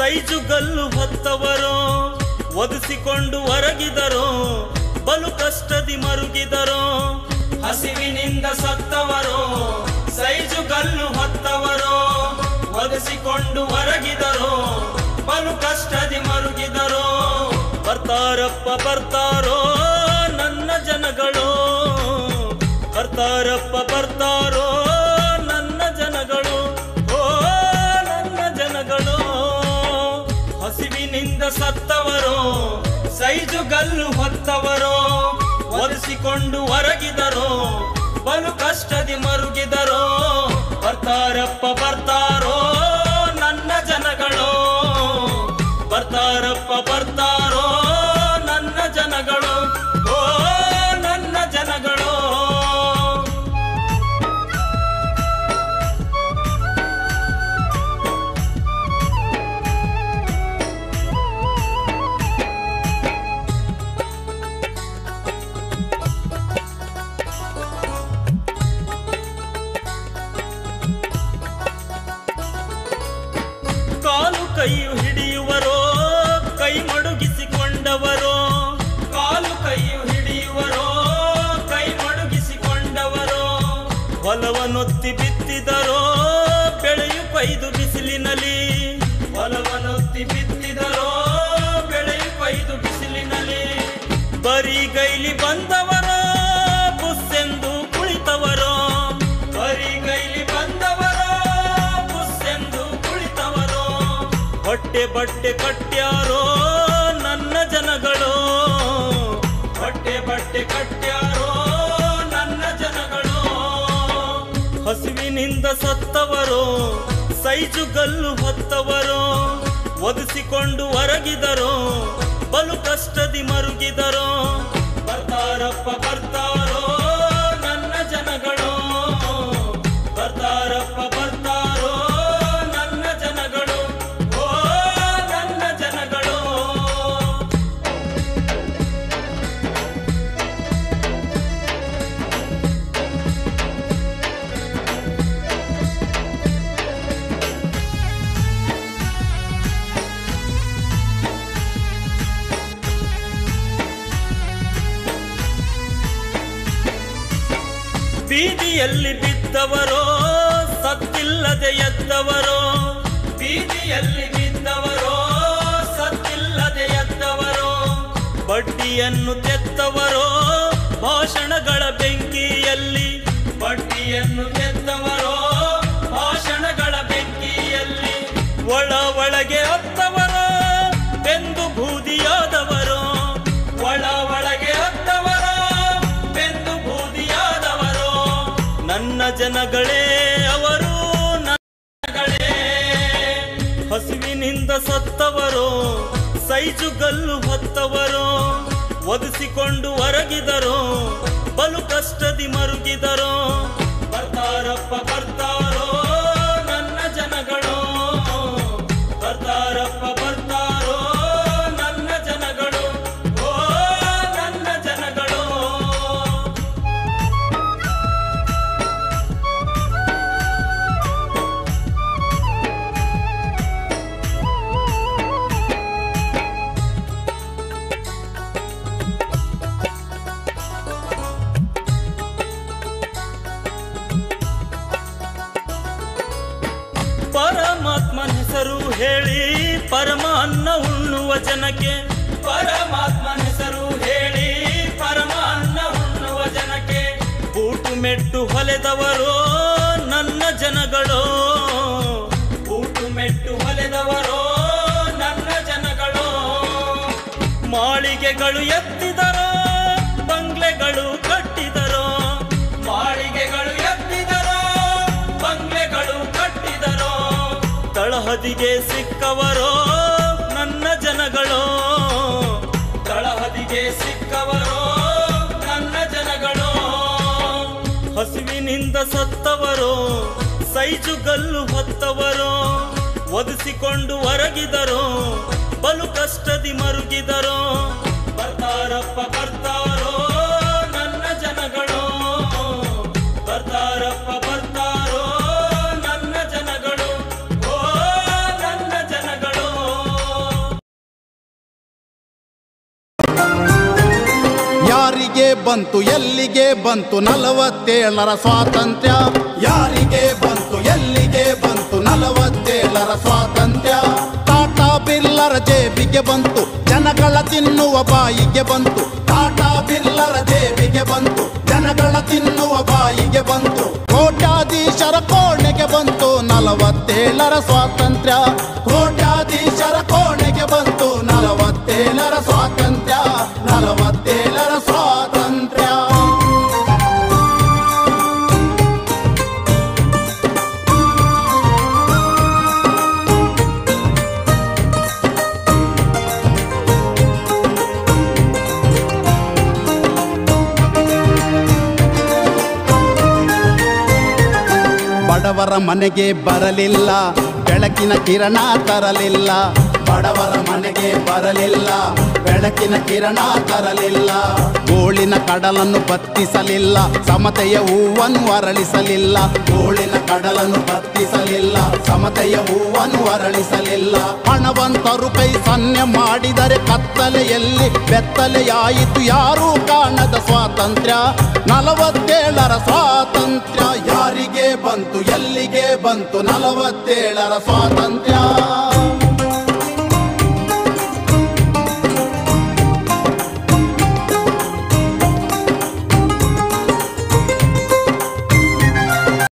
size ಗಲ್ಲು ಹೊತ್ತವರೋ ಒದಿಸಿಕೊಂಡು ಹೊರಗಿದರೋ ಬಲು ಕಷ್ಟದಿ ಮರುಗಿದರೋ ಹಸಿವಿನಿಂದ ಸತ್ತವರೋ ಸೈಜು ಗಲ್ಲು ಹೊತ್ತವರೋ ಒದಿಸಿಕೊಂಡು ಹೊರಗಿದರೋ ಬಲು ಕಷ್ಟದಿ ಮರುಗಿದರೋ ಬರ್ತಾರಪ್ಪ ಬರ್ತಾರೋ ನನ್ನ ಜನಗಳು ಬರ್ತಾರಪ್ಪ ಬರ್ತಾರೋ ನನ್ನ ಜನಗಳು ಓ ನನ್ನ ಜನಗಳು ಹಸಿವಿನಿಂದ ಸತ್ತವರೋ ಸೈಜು ಗಲ್ಲು ಹೊತ್ತವರೋ ಒಲಿಸಿಕೊಂಡು ಹೊರಗಿದರೋ ಬಲು ಕಷ್ಟದಿ ಮರುಗಿದರೋ ಬರ್ತಾರಪ್ಪ ಬರ್ತಾರೋ ನನ್ನ ಜನಗಳು ಬರ್ತಾರಪ್ಪ ಬರ್ತಾರೋ ನನ್ನ ಜನಗಳು ಓ ನನ್ನ ಜನಗಳು ಕಾಲು ಕೈಯು ಹಿಡಿಯುವರೋ ಕೈ ಮಡುಗಿಸಿಕೊಂಡವರೋ ಕಾಲು ಕೈಯು ಹಿಡಿಯುವರೋ ಕೈ ಮಡುಗಿಸಿಕೊಂಡವರೋ ಹೊಲವನೊತ್ತಿ ಬಿತ್ತಿದರೋ ಬೆಳೆಯು ಕೊಯ್ದು ಬಿಸಿಲಿನಲ್ಲಿ ಹೊಲವನೊತ್ತಿ ಬಿತ್ತಿದರೋ ಬೆಳೆಯು ಕೊಯ್ದು ಬಿಸಿಲಿನಲ್ಲಿ ಬರೀ ಗೈಲಿ ಬಂದವರೋ ಬುಸ್ಸೆಂದು ಕುಳಿತವರೋ ಬರೀ ಗೈಲಿ ಬಂದವರೋ ಬುಸ್ಸೆಂದು ಕುಳಿತವರೋ ಹೊಟ್ಟೆ ಬಟ್ಟೆ ಕಟ್ಟ್ಯಾರೋ ನನ್ನ ಜನಗಳು ಹೊಟ್ಟೆ ಬಟ್ಟೆ ಕಟ್ಟ್ಯಾರೋ ನನ್ನ ಜನಗಳು ಹಸಿವಿನಿಂದ ಸತ್ತವರೋ ಸೈಜು ಗಲ್ಲು ಹೊತ್ತವರೋ ಒದಿಸಿಕೊಂಡು ಹೊರಗಿದರೋ ಬಲು ಕಷ್ಟದಿ ಮರುಗಿದರೋ ಬರ್ತಾರಪ್ಪ ಬರ್ತಾರೋ ನನ್ನ ಜನಗಳು ಬರ್ತಾರಪ್ಪ ಬರ್ತಾರೋ ನನ್ನ ಜನಗಳು ಓ ನನ್ನ ಜನಗಳು ಬೀದಿಯಲ್ಲಿ ಬಿದ್ದವರೋ ಸತ್ತಿಲ್ಲದೆ ಎದ್ದವರೋ ಬೀದಿಯಲ್ಲಿ ಬಿದ್ದವರೋ ಸತ್ತಿಲ್ಲದೆ ಎದ್ದವರೋ ಬಡ್ಡಿಯನ್ನು ತೆತ್ತವರೋ ಭಾಷಣಗಳ ಬೆಂಕಿಯಲ್ಲಿ ಬಡ್ಡಿಯನ್ನು ತೆತ್ತವರೋ ಭಾಷಣಗಳ ಬೆಂಕಿಯಲ್ಲಿ ಒಳ ಒಳಗೆ ಹತ್ತವರೋ ಬೆಂದು ಬೂದಿಯಾದವರೋ ಒಳ ಒಳಗೆ ಹತ್ತವರೋ ಬೆಂದು ಬೂದಿಯಾದವರೋ ನನ್ನ ಜನಗಳೇ ಅವರು ಜನಗಳೇ ಹಸಿವಿನಿಂದ ಸತ್ತವರೋ ಸೈಜು ಗಲ್ಲು ಹೊತ್ತವರೋ ಒದಿಸಿಕೊಂಡು ಹೊರಗಿದರೋ ಬಲು ಕಷ್ಟದಿ ಮರುಗಿದರೋ ಬರ್ತಾರಪ್ಪ ಬರ್ತಾರೋ ನನ್ನ ಜನಗಳು ಬರ್ತಾರಪ್ಪ ಬರ್ತಾರೋ ನನ್ನ ಜನಗಳು ಓ ನನ್ನ ಜನಗಳು ಪರಮಾತ್ಮನ ಹೆಸರು ಹೇಳಿ ಪರಮ ಅನ್ನ ಉಣ್ಣುವ ಜನಕ್ಕೆ ಪರಮಾತ್ಮನ ಹೆಸರು ಹೇಳಿ ಪರಮ ಅನ್ನ ಉಣ್ಣುವ ಜನಕ್ಕೆ ಬೂಟು ಮೆಟ್ಟು ಹೊಲೆದವರೋ ನನ್ನ ಜನಗಳು ಬೂಟು ಮೆಟ್ಟು ಹೊಲೆದವರೋ ನನ್ನ ಜನಗಳು ಮಾಳಿಗೆಗಳು ಎತ್ತಿದರೋ ಬಂಗ್ಲೆಗಳು ಕಟ್ಟಿದರೋ ಮಾಳಿಗೆಗಳು ಎತ್ತಿದರೋ ಬಂಗ್ಲೆಗಳು ಕಟ್ಟಿದರೋ ತಳಹದಿಗೆ ಸಿಕ್ಕವರೋ ನನ್ನ ಜನಗಳು ತಳಹದಿಗೆ ಸಿಕ್ಕವರೋ ನನ್ನ ಜನಗಳು ಹಸಿವಿನಿಂದ ಸತ್ತವರೋ ಸೈಜು ಗಲ್ಲು ಹೊತ್ತವರೋ ಒದಿಸಿಕೊಂಡು ಹೊರಗಿದರೋ ಬಲು ಕಷ್ಟದಿ ಮರುಗಿದರೋ ಬರ್ತಾರಪ್ಪ ಬರ್ತಾರೋ ನನ್ನ ಜನಗಳು ಬರ್ತಾರಪ್ಪ ಬರ್ತಾರೋ ನನ್ನ ಜನಗಳು ಓ ನನ್ನ ಜನಗಳು ಯಾರಿಗೆ ಬಂತು ಎಲ್ಲಿಗೆ ಬಂತು ನಲವತ್ತೇಳರ ಸ್ವಾತಂತ್ರ್ಯ ಯಾರಿಗೆ ಬಂತು ಎಲ್ಲಿಗೆ ಬಂತು ನಲವತ್ತೇಳರ ಸ್ವಾತಂತ್ರ್ಯ ಟಾಟಾ ಬಿರ್ಲರ ಜೇಬಿಗೆ ಬಂತು ಜನಗಳ ತಿನ್ನುವ ಬಾಯಿಗೆ ಬಂತು ಟಾಟಾ ಬಿರ್ಲರ ಜೇಬಿಗೆ ಬಂತು ಜನಗಳ ತಿನ್ನುವ ಬಾಯಿಗೆ ಬಂತು ಕೋಟ್ಯಾಧೀಶರ ಕೋಣೆಗೆ ಬಂತು ನಲವತ್ತೇಳರ ಸ್ವಾತಂತ್ರ್ಯ ಕೋಟ್ಯಾಧೀಶರ ಕೋಣೆಗೆ ಬಂತು ನಲವತ್ತೇಳರ ಸ್ವಾತಂತ್ರ್ಯ ನಲವತ್ತೇಳರ ಸ್ವಾತಂತ್ರ್ಯ ಬಡವರ ಮನೆಗೆ ಬರಲಿಲ್ಲ ಬೆಳಕಿನ ಕಿರಣ ತರಲಿಲ್ಲ ಬಡವರ ಮನೆಗೆ ಬರಲಿಲ್ಲ ಬೆಳಕಿನ ಕಿರಣ ತರಲಿಲ್ಲ ಗೋಳಿನ ಕಡಲನ್ನು ಬತ್ತಿಸಲಿಲ್ಲ ಸಮತೆಯ ಹೂವನ್ನು ಅರಳಿಸಲಿಲ್ಲ ಗೋಳಿನ ಕಡಲನ್ನು ಬತ್ತಿಸಲಿಲ್ಲ ಸಮತೆಯ ಹೂವನ್ನು ಅರಳಿಸಲಿಲ್ಲ ಹಣವಂತರು ಕೈ ಸನ್ನೆ ಮಾಡಿದರೆ ಕತ್ತಲೆಯಲ್ಲಿ ಬೆತ್ತಲೆಯಾಯಿತು ಯಾರೂ ಕಾಣದ ಸ್ವಾತಂತ್ರ್ಯ ನಲವತ್ತೇಳರ ಸ್ವಾತಂತ್ರ್ಯ ಯಾರಿಗೆ ಬಂತು ಎಲ್ಲಿಗೆ ಬಂತು ನಲವತ್ತೇಳರ ಸ್ವಾತಂತ್ರ್ಯ